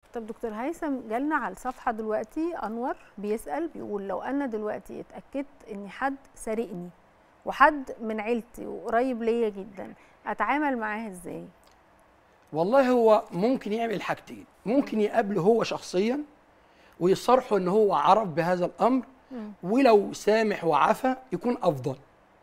طب دكتور هيثم جالنا على الصفحه دلوقتي انور بيسال بيقول لو انا دلوقتي اتاكدت ان حد سارقني وحد من عيلتي وقريب ليا جدا اتعامل معاه ازاي والله هو ممكن يعمل حاجتين ممكن يقابله هو شخصيا ويصرحه ان هو عرف بهذا الامر ولو سامح وعفى يكون افضل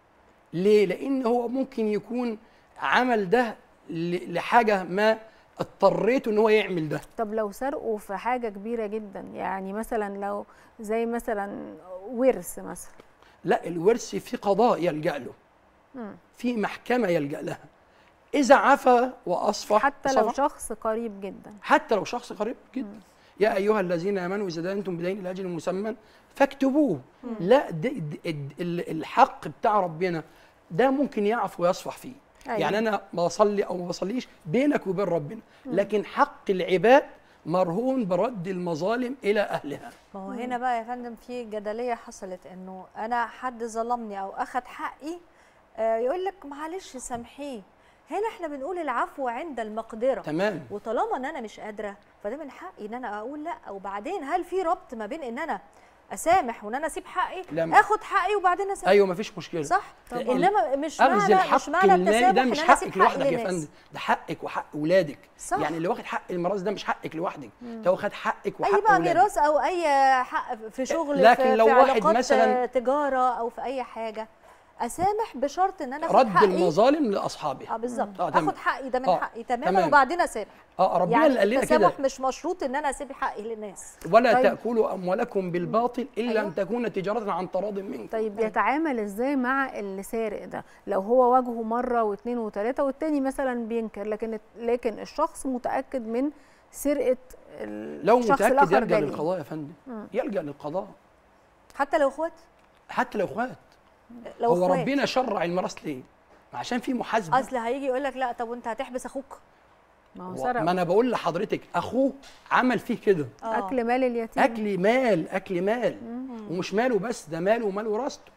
ليه لان هو ممكن يكون عمل ده ل- لحاجه ما اضطريته ان هو يعمل ده طب لو سرقوا في حاجه كبيره جدا يعني مثلا لو زي مثلا ورث مثلا لا الورث في قضاء يلجا له مم. في محكمه يلجا لها اذا عفى واصفح حتى لو صفح. شخص قريب جدا حتى لو شخص قريب جدا يا ايها الذين امنوا اذا دانتم بدين الى اجل مسمى فاكتبوه لا ده ده- ال- الحق بتاع ربنا ده ممكن يعفو ويصفح فيه أيوة. يعني انا بصلي او ما بصليش بينك وبين ربنا لكن حق العباد مرهون برد المظالم الى اهلها ما هو هنا بقى يا فندم في جدليه حصلت انه انا حد ظلمني او اخذ حقي آه، يقول لك معلش سامحيه هنا احنا بنقول العفو عند المقدره تمام وطالما ان انا مش قادره فده من حقي ان انا اقول لا وبعدين هل في ربط ما بين ان انا اسامح وان انا اسيب حقي لا، ما- اخد حقي وبعدين اسامح ايوه مفيش مشكله صح طبعاً. انما مش اخذ معنى الحق مش معنى المالي التسامح ده ان مش انا اسيب حقك حقي لوحدك يا للناس فندم ده حقك وحق اولادك صح. يعني اللي واخد حق الميراث ده مش حقك لوحدك ده واخد حقك وحق اي بقى اولادك ميراث او اي حق في شغل لكن في, لو في واحد علاقات مثلاً- تجاره او في اي حاجه اسامح بشرط ان انا اخد رد حقي المظالم لاصحابها اه بالظبط آه، تمام. اخد حقي ده من آه، حقي تماما تمام. وبعدين اسامح اه ربنا يعني اللي قال لنا كده التسامح مش مشروط ان انا اسيب حقي للناس ولا طيب. تاكلوا اموالكم بالباطل الا أيوة. ان تكون تجاره عن تراض منكم طيب يتعامل ازاي مع اللي سارق ده لو هو واجهه مره واثنين وثلاثه والتاني مثلا بينكر لكن لكن الشخص متاكد من سرقه ال- لو الشخص متاكد الآخر يلجا ده ليه. للقضاء يا فندم يلجا للقضاء حتى لو اخوات حتى لو اخوات لو هو اخوات ربنا شرع الميراث ليه عشان في محاسبه اصل هيجي يقول لك لا طب وانت هتحبس اخوك ما هو و- سرق ما انا بقول لحضرتك اخوه عمل فيه كده آه. اكل مال اليتيم اكل مال اكل مال ومش ماله بس ده ماله ومال ورثته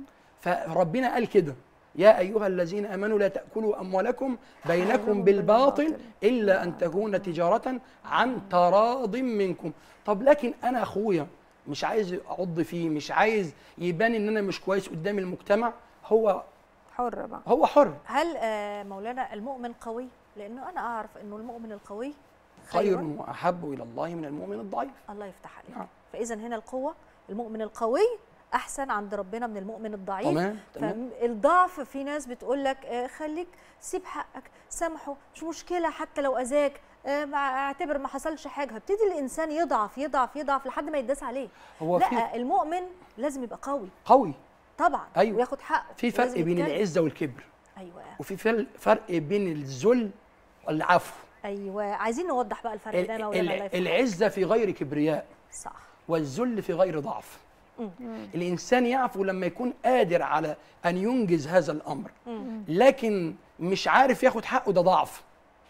فربنا قال كده يا ايها الذين امنوا لا تاكلوا اموالكم بينكم بالباطل الا ان تكون تجاره عن تراض منكم طب لكن انا اخويا مش عايز اعض فيه مش عايز يبان ان انا مش كويس قدام المجتمع هو حر بقى هو حر هل آه، مولانا المؤمن قوي لانه انا اعرف انه المؤمن القوي خير واحب الى الله من المؤمن الضعيف الله يفتح عليك نعم. فاذا هنا القوه المؤمن القوي احسن عند ربنا من المؤمن الضعيف تمام تمام فالضعف في ناس بتقول لك آه، خليك سيب حقك سامحه مش مشكله حتى لو اذاك آه، مع- اعتبر ما حصلش حاجه هبتدي الانسان يضعف يضعف يضعف لحد ما يتداس عليه هو في لا المؤمن لازم يبقى قوي قوي طبعا أيوة. وياخد حقه في فرق ولازم بين يتكلم. العزه والكبر ايوه وفي فل- فرق بين الذل والعفو ايوه عايزين نوضح بقى الفرق ده ال- مولانا الله ال- يفتح العزه في غير كبرياء صح والذل في غير ضعف مم. الانسان يعفو لما يكون قادر على ان ينجز هذا الامر مم. لكن مش عارف ياخد حقه ده ضعف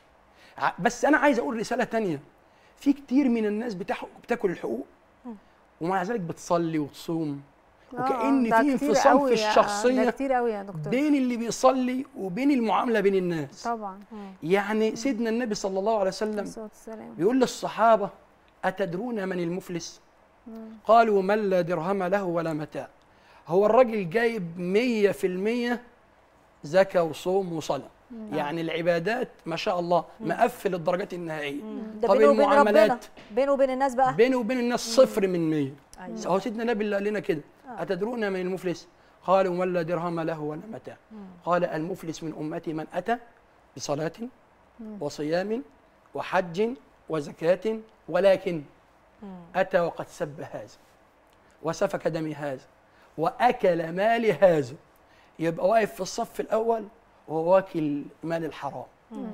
ع- بس انا عايز اقول رساله تانية في كتير من الناس بتاح- بتاكل الحقوق ومع ذلك بتصلي وتصوم آه، وكأن ده في كتير انفصام قوي في يا- الشخصية ده كتير قوي يا دكتور بين اللي بيصلي وبين المعامله بين الناس طبعا يعني سيدنا النبي صلى الله عليه وسلم الصلاه والسلام بيقول للصحابة أتدرون من المفلس؟ قالوا من لا درهم له ولا متاع هو الراجل جايب مية في المية زكاة وصوم وصلاة يعني العبادات ما شاء الله مقفل الدرجات النهائية ده طب بينه وبين ربنا المعاملات بينه وبين الناس بقى بينه وبين الناس صفر من مية أيوة. هو سيدنا النبي اللي قال لنا كده أتدرون من المفلس؟ قالوا من لا درهم له ولا متاع قال المفلس من أمتي من أتى بصلاة وصيام وحج وزكاة ولكن أتى وقد سب هذا وسفك دم هذا وأكل مال هذا يبقى واقف في الصف الأول وهو واكل مال الحرام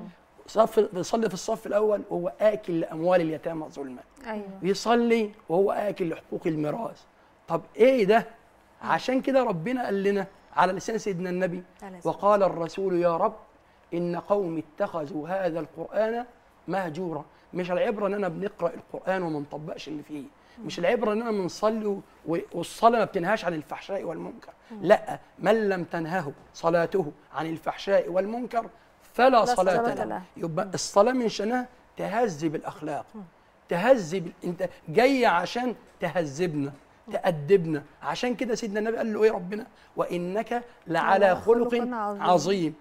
صف بيصلي في الصف الأول وهو آكل لأموال اليتامى ظلما ايوه بيصلي وهو آكل لحقوق الميراث طب إيه ده عشان كده ربنا قال لنا على لسان سيدنا النبي عليه الصلاة وقال الرسول يا رب إن قوم اتخذوا هذا القرآن مهجورا مش العبرة إن أنا بنقرأ القرآن وما نطبقش اللي فيه مش العبرة إن أنا بنصلي و- والصلاة ما بتنهاش عن الفحشاء والمنكر لا من لم تنهه صلاته عن الفحشاء والمنكر فلا لا صلاة صلاة له له. يبقى الصلاة من شأنها تهذب الأخلاق تهذب انت جاي عشان تهذبنا تأدبنا عشان كده سيدنا النبي قال له ايه ربنا وانك لعلى على خلق خلق عظيم. عظيم